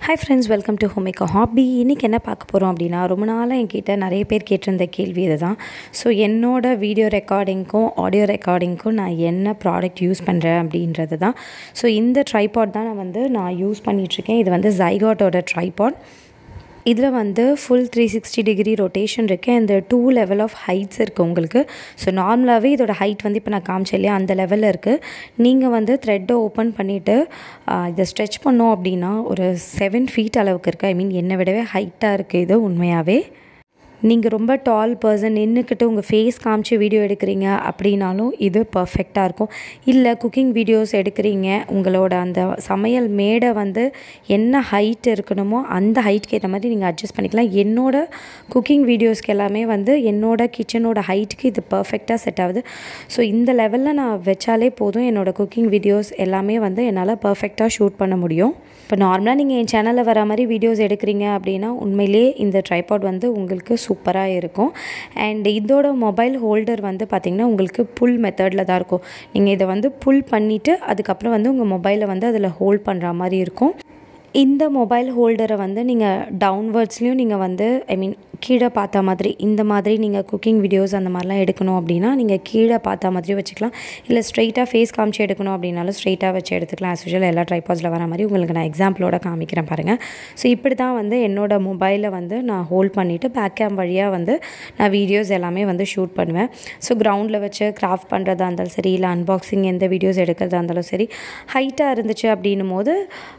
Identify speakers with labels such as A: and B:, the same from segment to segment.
A: hi friends welcome to home make hobby இன்றைக்கி என்ன பார்க்க போகிறோம் அப்படின்னா ரொம்ப நாளாக என்கிட்ட நிறைய பேர் கேட்டிருந்த கேள்வி இது தான் ஸோ என்னோட வீடியோ ரெக்கார்டிங்க்கும் ஆடியோ ரெக்கார்டிங்க்கும் நான் என்ன ப்ராடக்ட் யூஸ் பண்ணுறேன் அப்படின்றது தான் ஸோ இந்த ட்ரைபாட் தான் நான் வந்து நான் யூஸ் பண்ணிகிட்ருக்கேன் இது வந்து ஜைகாட்டோட ட்ரைபாட் இதில் வந்து full three sixty degree rotation இருக்குது இந்த டூ லெவல் ஆஃப் ஹைட்ஸ் இருக்குது உங்களுக்கு ஸோ நார்மலாகவே இதோட ஹைட் வந்து இப்போ நான் காமிச்சேன் இல்லையா அந்த லெவலில் இருக்குது நீங்கள் வந்து த்ரெட்டை ஓப்பன் பண்ணிவிட்டு இதை ஸ்ட்ரெச் பண்ணோம் அப்படின்னா ஒரு செவன் ஃபீட் அளவுக்கு இருக்குது ஐ மீன் என்னை விடவே ஹைட்டாக இருக்குது இது உண்மையாகவே நீங்கள் ரொம்ப டால் பர்சன் நின்றுக்கிட்டு உங்கள் ஃபேஸ் காமிச்சு வீடியோ எடுக்கிறீங்க அப்படின்னாலும் இது பர்ஃபெக்டாக இருக்கும் இல்லை குக்கிங் வீடியோஸ் எடுக்கிறீங்க உங்களோட அந்த சமையல் மேடை வந்து என்ன ஹைட் இருக்கணுமோ அந்த ஹைட்க்கு ஏற்ற மாதிரி நீங்கள் அட்ஜஸ்ட் பண்ணிக்கலாம் என்னோட குக்கிங் வீடியோஸ்க்கு எல்லாமே வந்து என்னோட கிச்சனோட ஹைட்டுக்கு இது பர்ஃபெக்டாக செட் ஆகுது ஸோ இந்த லெவலில் நான் வச்சாலே போதும் என்னோடய குக்கிங் வீடியோஸ் எல்லாமே வந்து என்னால் பர்ஃபெக்டாக ஷூட் பண்ண முடியும் இப்போ நார்மலாக நீங்கள் என் சேனலில் வர மாதிரி வீடியோஸ் எடுக்கிறீங்க அப்படின்னா உண்மையிலே இந்த ட்ரைபாட் வந்து உங்களுக்கு சூப்பராக இருக்கும் அண்ட் இதோட மொபைல் ஹோல்டர் வந்து பார்த்திங்கன்னா உங்களுக்கு புல் மெத்தடில் தான் இருக்கும் நீங்கள் இதை வந்து புல் பண்ணிவிட்டு அதுக்கப்புறம் வந்து உங்கள் மொபைலை வந்து அதில் ஹோல்ட் பண்ணுற மாதிரி இருக்கும் இந்த மொபைல் ஹோல்டரை வந்து நீங்கள் டவுன்வர்ட்ஸ்லேயும் நீங்கள் வந்து ஐ மீன் கீழே பார்த்த மாதிரி இந்த மாதிரி நீங்கள் குக்கிங் வீடியோஸ் அந்த மாதிரிலாம் எடுக்கணும் அப்படின்னா நீங்கள் கீழே பார்த்த மாதிரி வச்சுக்கலாம் இல்லை ஸ்ட்ரைட்டாக ஃபேஸ் காமிச்சு எடுக்கணும் அப்படின்னாலும் ஸ்ட்ரைட்டாக வச்சு எடுத்துக்கலாம் ஆஸ் யூஷுவல் எல்லா ட்ரைபாஸில் வர மாதிரி உங்களுக்கு நான் எக்ஸாம்பிளோட காமிக்கிறேன் பாருங்கள் ஸோ இப்படி தான் வந்து என்னோட மொபைலை வந்து நான் ஹோல்ட் பண்ணிவிட்டு பேக் கேம் வழியாக வந்து நான் வீடியோஸ் எல்லாமே வந்து ஷூட் பண்ணுவேன் ஸோ கிரவுண்டில் வச்சு கிராஃப்ட் பண்ணுறதா இருந்தாலும் சரி இல்லை அன்பாக்சிங் எந்த வீடியோஸ் எடுக்கிறதா இருந்தாலும் சரி ஹைட்டாக இருந்துச்சு அப்படின்னும் போது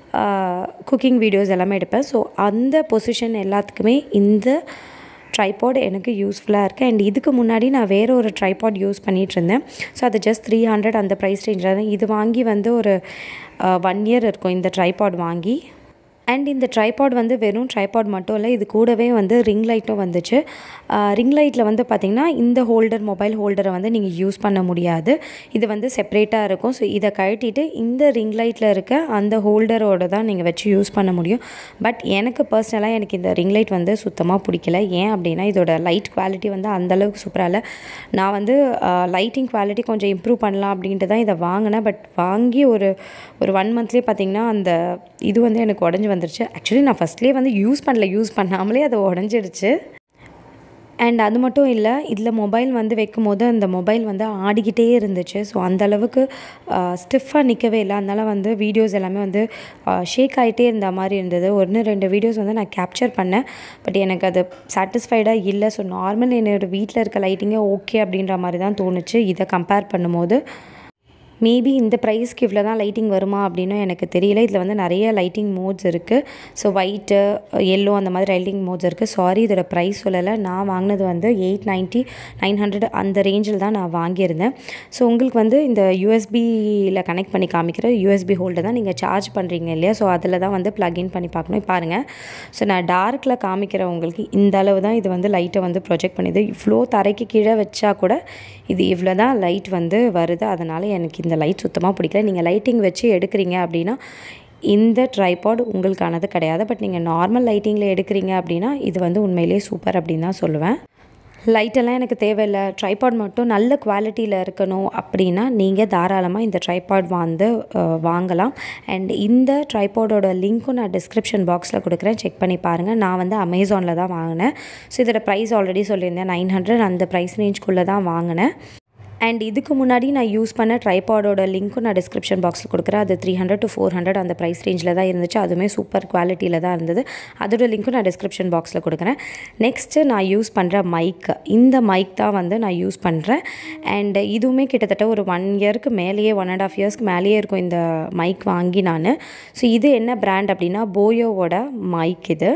A: குக்கிங் வீடியோஸ் எல்லாமே எடுப்பேன் ஸோ அந்த பொசிஷன் எல்லாத்துக்குமே இந்த ட்ரைபாட் எனக்கு யூஸ்ஃபுல்லாக இருக்குது அண்ட் இதுக்கு முன்னாடி நான் வேறு ஒரு ட்ரைபாட் யூஸ் பண்ணிகிட்டு இருந்தேன் ஸோ அது ஜஸ்ட் த்ரீ ஹண்ட்ரட் அந்த ப்ரைஸ் ரேஞ்சில் தான் இது வாங்கி வந்து ஒரு ஒன் இயர் இருக்கும் இந்த ட்ரைபாட் வாங்கி அண்ட் இந்த ட்ரைபாட் வந்து வெறும் ட்ரைபாட் மட்டும் இல்லை இது கூடவே வந்து ரிங் லைட்டும் வந்துச்சு ரிங் லைட்டில் வந்து பார்த்திங்கன்னா இந்த ஹோல்டர் மொபைல் ஹோல்டரை வந்து நீங்கள் யூஸ் பண்ண முடியாது இது வந்து செப்ரேட்டாக இருக்கும் ஸோ இதை கழட்டிட்டு இந்த ரிங் லைட்டில் இருக்க அந்த ஹோல்டரோட தான் நீங்கள் வச்சு யூஸ் பண்ண முடியும் பட் எனக்கு பர்சனலாக எனக்கு இந்த ரிங் லைட் வந்து சுத்தமாக பிடிக்கல ஏன் அப்படின்னா இதோட லைட் குவாலிட்டி வந்து அந்தளவுக்கு சூப்பராக இல்லை நான் வந்து லைட்டிங் குவாலிட்டி கொஞ்சம் இம்ப்ரூவ் பண்ணலாம் அப்படின்ட்டு தான் இதை வாங்கினேன் பட் வாங்கி ஒரு ஒரு ஒன் மந்த்லேயே பார்த்திங்கன்னா அந்த இது வந்து எனக்கு உடஞ்சி வந்துருச்சு ஆக்சுவலி நான் ஃபஸ்ட்லேயே வந்து யூஸ் பண்ணல யூஸ் பண்ணாமலே அது உடஞ்சிடுச்சு அண்ட் அது மட்டும் இல்லை இதில் மொபைல் வந்து வைக்கும் போது அந்த மொபைல் வந்து ஆடிக்கிட்டே இருந்துச்சு ஸோ அந்தளவுக்கு ஸ்டிஃபாக நிற்கவே இல்லை அதனால் வந்து வீடியோஸ் எல்லாமே வந்து ஷேக் ஆகிட்டே இருந்த மாதிரி இருந்தது ஒன்று ரெண்டு வீடியோஸ் வந்து நான் கேப்சர் பண்ணேன் பட் எனக்கு அது சாட்டிஸ்ஃபைடாக இல்லை ஸோ நார்மல் என்னோடய வீட்டில் இருக்க லைட்டிங்கே ஓகே அப்படின்ற மாதிரி தான் தோணுச்சு இதை கம்பேர் பண்ணும்போது மேபி இந்த ப்ரைஸ்க்கு இவ்வளோ தான் லைட்டிங் வருமா அப்படின்னு எனக்கு தெரியல இதில் வந்து நிறைய லைட்டிங் மோட்ஸ் இருக்குது ஸோ ஒயிட்டு எல்லோ அந்த மாதிரி லைட்டிங் மோட்ஸ் இருக்குது சாரி இதோட ப்ரைஸ் சொல்லலை நான் வாங்கினது வந்து எயிட் நைன்ட்டி நைன் ஹண்ட்ரட் அந்த ரேஞ்சில் தான் நான் வாங்கியிருந்தேன் ஸோ உங்களுக்கு வந்து இந்த யூஎஸ்பியில் கனெக்ட் பண்ணி காமிக்கிற யூஎஸ்பி ஹோல்டர் தான் நீங்கள் சார்ஜ் பண்ணுறீங்க இல்லையா ஸோ அதில் தான் வந்து ப்ளக்இன் பண்ணி பார்க்கணும் பாருங்கள் ஸோ நான் டார்க்கில் காமிக்கிறேன் உங்களுக்கு இந்த அளவு தான் இது வந்து லைட்டை வந்து ப்ரொஜெக்ட் பண்ணிது இவ்வளோ தரைக்கு கீழே வச்சா கூட இது இவ்வளோ தான் லைட் வந்து வருது அதனால் எனக்கு இந்த லைட் சுத்தமாக பிடிக்கல நீங்கள் லைட்டிங் வச்சு எடுக்கிறீங்க அப்படின்னா இந்த ட்ரைபாட் உங்களுக்கானது கிடையாது பட் நீங்கள் நார்மல் லைட்டிங்கில் எடுக்கிறீங்க அப்படின்னா இது வந்து உண்மையிலே சூப்பர் அப்படின்னு தான் சொல்லுவேன் லைட்டெல்லாம் எனக்கு தேவையில்லை ட்ரைபாட் மட்டும் நல்ல குவாலிட்டியில் இருக்கணும் அப்படின்னா நீங்கள் தாராளமாக இந்த ட்ரைபாட் வந்து வாங்கலாம் அண்ட் இந்த ட்ரைபாடோட லிங்க்கும் நான் டிஸ்கிரிப்ஷன் பாக்ஸில் கொடுக்குறேன் செக் பண்ணி பாருங்கள் நான் வந்து அமேசானில் தான் வாங்கினேன் ஸோ இதோட ப்ரைஸ் ஆல்ரெடி சொல்லியிருந்தேன் நைன் ஹண்ட்ரட் அந்த ப்ரைஸ் ரேஞ்ச்குள்ளே தான் வாங்கினேன் அண்ட் இதுக்கு முன்னாடி நான் யூஸ் பண்ண ட்ரைபாடோட லிங்க்கும் நான் டிஸ்கிரிப்ஷன் பாக்ஸில் கொடுக்குறேன் அது three hundred to four hundred அந்த ப்ரைஸ் ரேஞ்சில் தான் இருந்துச்சு அதுவுமே சூப்பர் குவாலிட்டியில் தான் இருந்தது அதோட லிங்க்கும் நான் டிஸ்கிரிப்ஷன் பாக்ஸில் கொடுக்குறேன் நெக்ஸ்ட்டு நான் யூஸ் பண்ணுற மைக் இந்த மைக் தான் வந்து நான் யூஸ் பண்ணுறேன் அண்ட் இதுவுமே கிட்டத்தட்ட ஒரு ஒன் இயருக்கு மேலேயே ஒன் அண்ட் ஆஃப் இயர்ஸ்க்கு மேலேயே இருக்கும் இந்த மைக் வாங்கி நான் ஸோ இது என்ன பிராண்ட் அப்படின்னா போயோவோட மைக் இது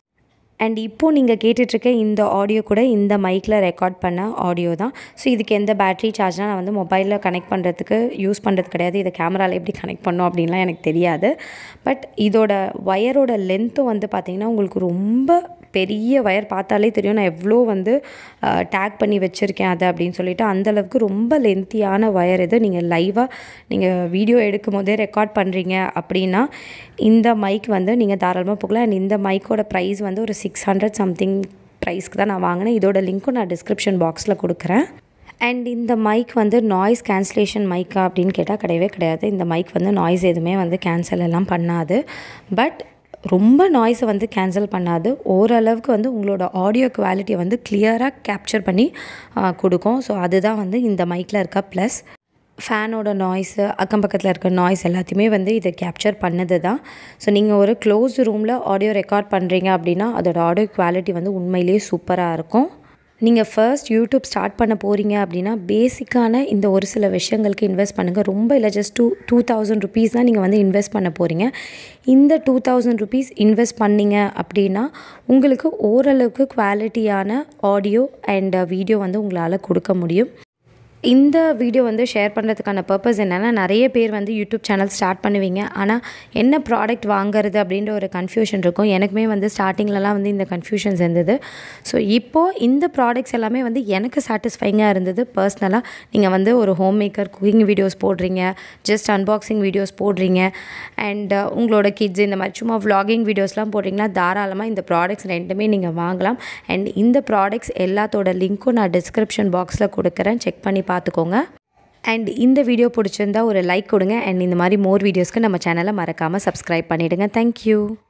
A: அண்ட் இப்போது நீங்கள் கேட்டுட்ருக்க இந்த ஆடியோ கூட இந்த மைக்கில் ரெக்கார்ட் பண்ண ஆடியோ தான் ஸோ இதுக்கு எந்த பேட்ரி சார்ஜ்னால் நான் வந்து மொபைலில் கனெக்ட் பண்ணுறதுக்கு யூஸ் பண்ணுறது கிடையாது இதை கேமராவில் எப்படி கனெக்ட் பண்ணோம் அப்படின்லாம் எனக்கு தெரியாது பட் இதோட ஒயரோட லென்த்தும் வந்து பார்த்திங்கன்னா உங்களுக்கு ரொம்ப பெரிய ஒயர் பார்த்தாலே தெரியும் நான் எவ்வளோ வந்து டேக் பண்ணி வச்சுருக்கேன் அதை அப்படின்னு சொல்லிட்டு அந்தளவுக்கு ரொம்ப லென்த்தியான ஒயர் இது நீங்கள் லைவாக நீங்கள் வீடியோ எடுக்கும் போதே ரெக்கார்ட் பண்ணுறீங்க அப்படின்னா இந்த மைக் வந்து நீங்கள் தாராளமாக போகலாம் அண்ட் இந்த மைக்கோட ப்ரைஸ் வந்து ஒரு சிக்ஸ் ஹண்ட்ரட் சம்திங் ப்ரைஸ்க்கு தான் நான் வாங்கினேன் இதோட லிங்க்கும் நான் டிஸ்கிரிப்ஷன் பாக்ஸில் கொடுக்குறேன் அண்ட் இந்த மைக் வந்து நாய்ஸ் கேன்சலேஷன் மைக்கா அப்படின்னு கேட்டால் கிடையவே கிடையாது இந்த மைக் வந்து நாய்ஸ் எதுவுமே வந்து கேன்சல் எல்லாம் பண்ணாது பட் ரொம்ப நாய்ஸை வந்து கேன்சல் பண்ணாது ஓரளவுக்கு வந்து உங்களோட ஆடியோ குவாலிட்டியை வந்து கிளியராக கேப்சர் பண்ணி ஆ, கொடுக்கும் ஸோ அதுதான் வந்து இந்த மைக்கில் இருக்க ப்ளஸ் ஃபேனோட நாய்ஸு அக்கம் பக்கத்தில் இருக்க நாய்ஸ் எல்லாத்தையுமே வந்து இதை கேப்சர் பண்ணது தான் ஸோ நீங்கள் ஒரு க்ளோஸ் ரூமில் ஆடியோ ரெக்கார்ட் பண்ணுறீங்க அப்படின்னா அதோட ஆடியோ குவாலிட்டி வந்து உண்மையிலேயே சூப்பராக இருக்கும் நீங்கள் ஃபர்ஸ்ட் யூடியூப் ஸ்டார்ட் பண்ண போகிறீங்க அப்படின்னா பேசிக்கான இந்த ஒரு சில விஷயங்களுக்கு இன்வெஸ்ட் பண்ணுங்கள் ரொம்ப இல்லை just two two thousand rupees தான் நீங்கள் வந்து இன்வெஸ்ட் பண்ண போகிறீங்க இந்த டூ தௌசண்ட் ருபீஸ் இன்வெஸ்ட் பண்ணீங்க அப்படின்னா உங்களுக்கு ஓரளவுக்கு குவாலிட்டியான ஆடியோ அண்ட் வீடியோ வந்து உங்களால் கொடுக்க முடியும் இந்த வீடியோ வந்து ஷேர் பண்ணுறதுக்கான பர்பஸ் என்னென்னா நிறைய பேர் வந்து யூடியூப் சேனல் ஸ்டார்ட் பண்ணுவீங்க ஆனால் என்ன ப்ராடக்ட் வாங்குறது அப்படின்ற ஒரு கன்ஃபியூஷன் இருக்கும் எனக்குமே வந்து ஸ்டார்டிங்லலாம் வந்து இந்த கன்ஃபியூஷன்ஸ் இருந்தது ஸோ இப்போது இந்த ப்ராடக்ட்ஸ் எல்லாமே வந்து எனக்கு சாட்டிஸ்ஃபைங்காக இருந்தது பர்சனலாக நீங்கள் வந்து ஒரு ஹோம் மேக்கர் குக்கிங் வீடியோஸ் போடுறீங்க ஜஸ்ட் அன்பாக்சிங் வீடியோஸ் போடுறீங்க அண்ட் உங்களோட கிட்ஸ் இந்த மாதிரி சும்மா vlogging வீடியோஸ்லாம் போடுறீங்கன்னா தாராளமாக இந்த ப்ராடக்ட்ஸ் ரெண்டுமே நீங்கள் வாங்கலாம் அண்ட் இந்த ப்ராடக்ட்ஸ் எல்லாத்தோட லிங்க்கும் நான் டிஸ்கிரிப்ஷன் பாக்ஸில் கொடுக்குறேன் செக் பண்ணி பார்த்துக்கோங்க அண்ட் இந்த வீடியோ பிடிச்சிருந்தா ஒரு லைக் கொடுங்க அண்ட் இந்த மாதிரி மோர் வீடியோஸ்க்கு நம்ம சேனலை மறக்காமல் சப்ஸ்கிரைப் பண்ணிவிடுங்க தேங்க்யூ